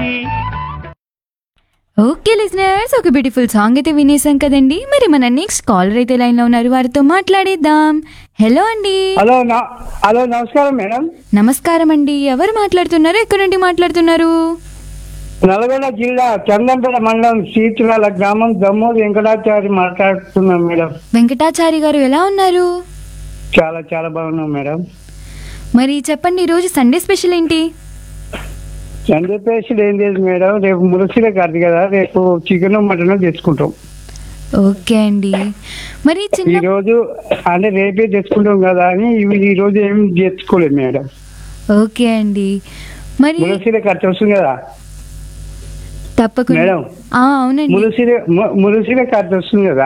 Okay listeners ఒక beautiful song అయితే వినేసాం కదండి మరి మన నెక్స్ట్ కాలర్ అయితే లైన్ లో ఉన్నారు వారితో మాట్లాడేద్దాం హలో అండి హలో నా- హలో నమస్కారం మేడం నమస్కారం అండి ఎవరు మాట్లాడుతున్నారు ఎక్కడి నుండి మాట్లాడుతున్నారు నల్గొండ జిల్లా చందంపేట మండలం సీతురాల గ్రామం దమ్మూరు వెంకటాచారి మాట్లాడుతున్నాం మేడం వెంకటాచారి గారు ఎలా ఉన్నారు చాలా చాలా బాగున్నాం మేడం మరి చెప్పండి ఈరోజు సండే స్పెషల్ ఏంటి చంద్రపేషులు ఏం లేదు మేడం రేపు మురసిలే కాదు కదా రేపు చికెన్ మటన్ తెచ్చుకుంటాం ఓకే అండి మరి ఈ చిన్న రోజు అంటే రేపే తెచ్చుకుంటాం కదా అని ఇవి ఈ రోజు ఏం తెచ్చుకోలేదు మేడం ఓకే అండి మరి మురసిలే ఖర్చు వస్తుంది కదా తప్పకుండా మేడం. ఆ, అవునండి మురసిలే మురసిలే ఖర్చు వస్తుంది కదా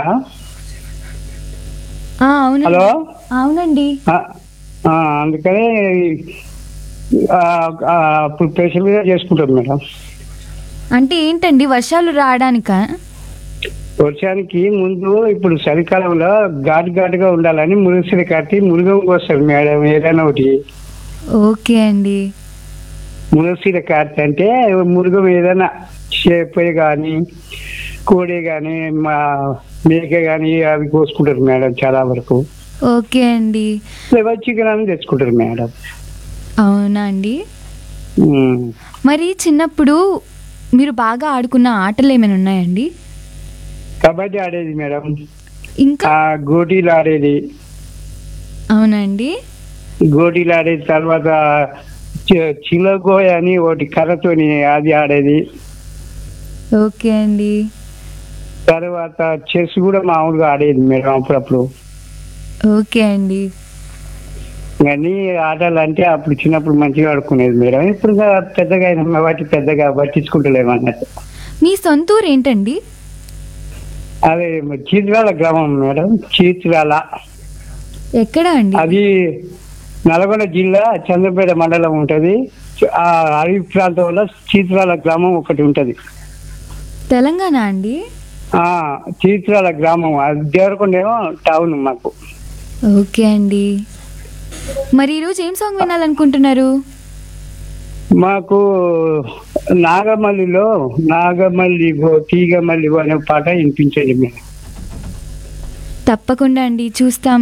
ఆ, అవునండి హలో అవునండి ఆ, ఆ, అందుకని ఆ, ఆ, అప్పుడు స్పెషల్గా చేసుకుంటాం మేడం అంటే ఏంటండి వర్షాలు రావడానికా వర్షానికి ముందు ఇప్పుడు చలికాలంలో ఘాటు ఘాటుగా ఉండాలని మురుగుసిరి కట్టి మురుగం వస్తుంది మేడం ఏదైనా ఒకటి ఓకే అండి మురుగుసిరి కట్టి అంటే మురుగం ఏదైనా చేప కానీ కోడి కానీ మా మేక కానీ అవి కోసుకుంటారు మేడం చాలా వరకు ఓకే అండి లేదా చికెన్ అని తెచ్చుకుంటారు మేడం అవునా అండి ఉమ్. మరి చిన్నప్పుడు మీరు బాగా ఆడుకున్న ఆటలు ఏమైనా ఉన్నాయండి కబడ్డీ ఆడేది మేడం ఇంకా ఆ గోటీలు ఆడేది అవునండి గోటీలు ఆడేది తర్వాత చి- చిలగోయ అని ఒకటి కర్రతోని అది ఆడేది ఓకే అండి తర్వాత చెస్ కూడా మామూలుగా ఆడేది మేడం అప్పుడప్పుడు ఓకే అండి కానీ ఆటలు అంటే అప్పుడు చిన్నప్పుడు మంచిగా ఆడుకునేది మేడం ఇప్పుడు ఇంకా పెద్దగా అయినా వాటి పెద్దగా పట్టించుకుంటలేము అన్నట్టు మీ సొంత ఊరు ఏంటండి అదే చీత్రాల గ్రామం మేడం చీత్రాల ఎక్కడ అండి అది నల్గొండ జిల్లా చంద్రపేట మండలం ఉంటది ఆ అడవి ప్రాంతంలో చీత్రాల గ్రామం ఒకటి ఉంటది తెలంగాణ అండి ఆ చీత్రాల గ్రామం అది దేవరకొండ ఏమో టౌన్ మాకు ఓకే అండి మరి ఈరోజు ఏం సాంగ్ వినాలనుకుంటున్నారు మాకు నాగమల్లిలో నాగమల్లి తీగమల్లి అనే పాట వినిపించండి మీరు తప్పకుండా అండి చూస్తాం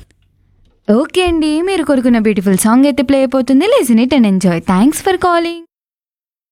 ఓకే అండి మీరు కొడుకున్న బ్యూటిఫుల్ సాంగ్ అయితే ప్లే అయిపోతుంది listen it and enjoy thanks for calling